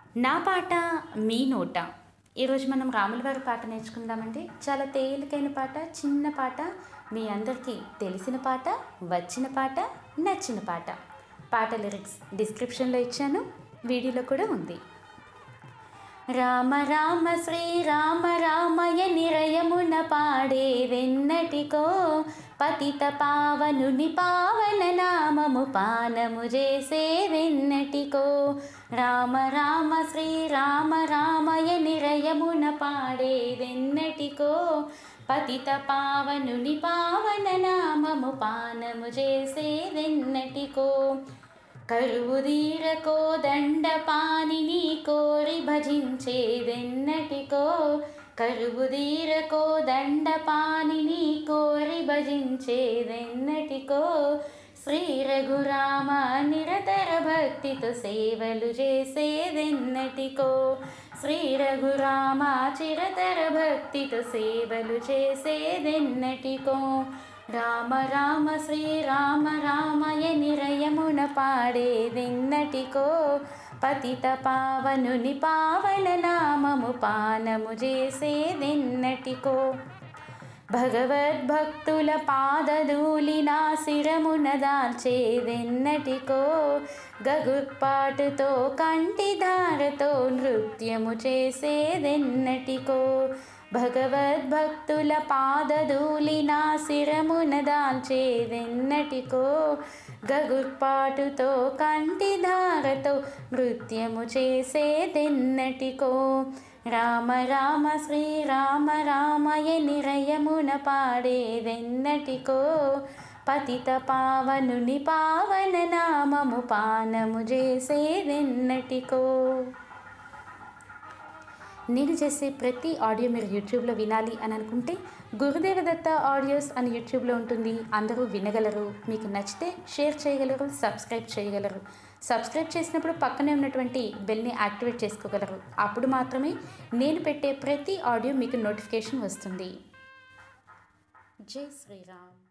నా పాట మీ నోట ఈరోజు మనం రాముల వారి పాట నేర్చుకుందామండి చాలా తేలికైన పాట చిన్న పాట మీ అందరికీ తెలిసిన పాట వచ్చిన పాట నచ్చిన పాట పాట లిరిక్స్ డిస్క్రిప్షన్లో ఇచ్చాను వీడియోలో కూడా ఉంది రామ రామ శ్రీరామ రామయ నిరయమున పాడేదెన్నటికో పతిత పావనుని పావన నామము పానము చేసేదెన్నటికో రామ రామ శ్రీరామ రామయ నిరయమున పాడేదెన్నటికో పతిత పావనుని పావన నామము పానము చేసేదెన్నటికో కరువు తీరకో దండపాణిని కోరి భజించేదెన్నటికో కరువు తీరకో దండపాణిని కోరి భజించేదెన్నటికో శ్రీ రఘురామ నిరతర భక్తితో సేవలు చేసేదెన్నటికో శ్రీ రఘురామ చిరతర భక్తితో సేవలు చేసేదెన్నటికో రామ రామ శ్రీరామ రామయ నిరయమున పాడేదెన్నటికో పతిత పావనుని పావన నామము పానము చేసేదెన్నటికో భగవద్భక్తుల పాదధూలి నా శిరమున దాల్చేదెన్నటికో గగుర్పాటుతో కంటి ధారతో నృత్యము చేసేదెన్నటికో భగవద్భక్తుల పాదధూలి నా శిరమున దాల్చేదెన్నటికో గగుర్పాటుతో కంటి ధారతో నృత్యము చేసేదెన్నటికో రామ రామ శ్రీరామ రామయ నిరయమున పాడేదెన్నటికో పతిత పావనుని పావన నామము పానము చేసేదెన్నటికో నేను చేసే ప్రతి ఆడియో మీరు యూట్యూబ్లో వినాలి అని అనుకుంటే గురుదేవ దత్త ఆడియోస్ అని యూట్యూబ్లో ఉంటుంది అందరూ వినగలరు మీకు నచ్చితే షేర్ చేయగలరు సబ్స్క్రైబ్ చేయగలరు సబ్స్క్రైబ్ చేసినప్పుడు పక్కనే ఉన్నటువంటి బెల్ని యాక్టివేట్ చేసుకోగలరు అప్పుడు మాత్రమే నేను పెట్టే ప్రతి ఆడియో మీకు నోటిఫికేషన్ వస్తుంది జై శ్రీరామ్